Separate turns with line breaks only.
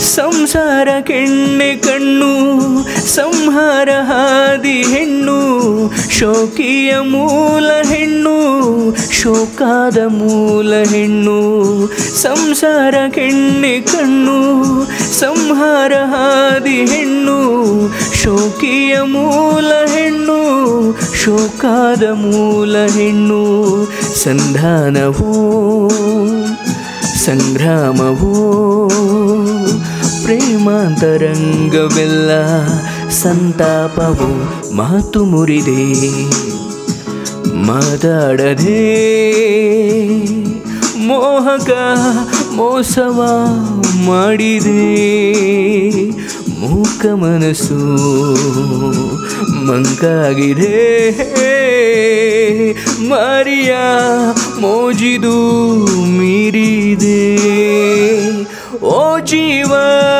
ಸಂಸಾರ ಕೆಣ್ಣೆ ಕಣ್ಣು ಸಂಹಾರ ಹಾದಿ ಹೆಣ್ಣು ಶೋಕಿಯ ಮೂಲ ಹೆಣ್ಣು ಶೋಕಾದ ಮೂಲ ಹೆಣ್ಣು ಸಂಸಾರ ಕೆಣ್ಣೆ ಕಣ್ಣು ಸಂಹಾರ ಹಾದಿ ಹೆಣ್ಣು ಶೋಕಿಯ ಮೂಲ ಹೆಣ್ಣು ಶೋಕಾದ ಮೂಲ ಹೆಣ್ಣು ಸಂಧಾನವೋ ಸಂಗ್ರಾಮವೋ ಪ್ರೇಮಾಂತರಂಗವೆಲ್ಲ ಸಂತಾಪವು ಮಾತು ಮುರಿದೆ ಮಾತಾಡದೆ ಮೋಹಕ ಮೋಸವ ಮಾಡಿದೆ ಮೂಕ ಮನಸ್ಸು ಮಂಕಾಗಿದೆ ಮಾರಿಯ ಮೋಜಿದು ಮೀರಿದೆ ಓ ಜೀವ